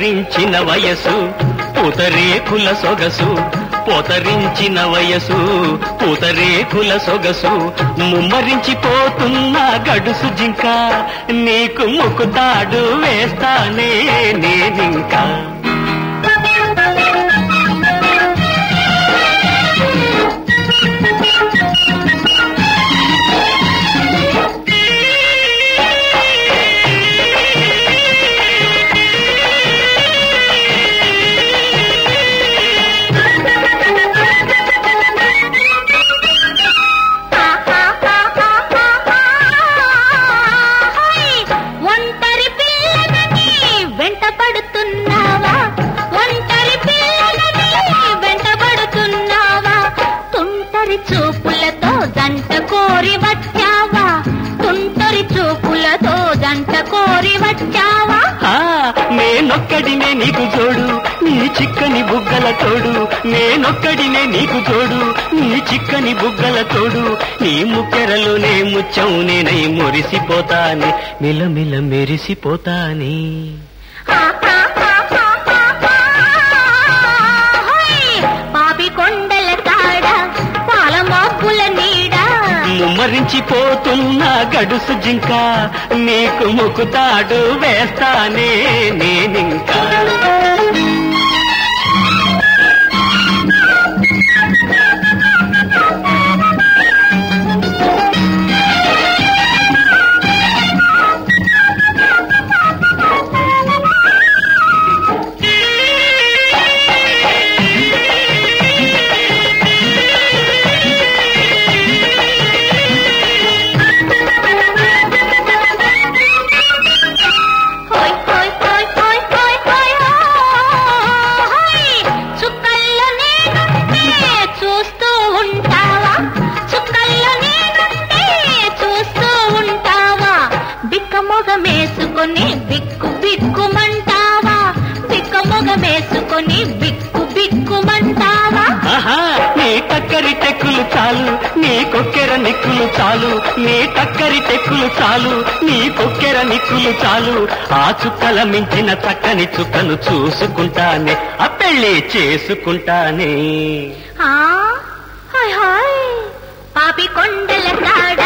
ముమ్మరించిన వయసు పూతరేకుల సొగసు పోతరించిన వయసు పూతరేకుల సొగసు ముమ్మరించిపోతున్న గడుసు జింక నీకు ముక్కుతాడు వేస్తానే నేనింకా ఒంటరి పిల్లలని వెంట పడుతున్నావా ఒంటరి పిల్లలని వెంట పడుతున్నావా తుంటరి చూపులతో జంట కోరి వచ్చావా తుంటరి చూపులతో జంట కోరి వచ్చావా ఆ, నేనొక్కడినే నీకు జోడు నీ చిక్కని బుగ్గల తోడు నేనొక్కడినే నీకు జోడు నీ చిక్కని బుగ్గల తోడు నీ ముక్కెరలోనే ముచ్చం నేనై మురిసిపోతానే మిలమిల మెరిసిపోతానే పాపి కొండల కాడ పాల మబ్బుల నీడ ముమ్మరించిపోతున్న గడుసు జింక నీకు ముక్కుతాడు వేస్తానే నేనింకా హోయ్ హోయ్ హోయ్ హోయ్ హోయ్ హోయ్ హోయ్ చుక్కల్లో నేనుంటే చూస్తూ ఉంటావా చుక్కల్లో నేనుంటే చూస్తూ ఉంటావా బిక్క మొగమేసుకొని బిక్కు బిక్కుమంటావా బిక్క మొగమేసుకొని బిక్కు బిక్కుమంటావా ఆహా నీ టక్కరి టెక్కులు చాలు నీ కొక్కెర నిక్కులు చాలు నీ టక్కరి టెక్కులు చాలు నీ కొక్కెర నిక్కులు చాలు ఆ చుక్కల మించిన చక్కని చుక్కను చూసుకుంటానే ఆ పెళ్ళి చేసుకుంటానే ఆ హాయ్ హాయ్ పాపి కొండల కాడ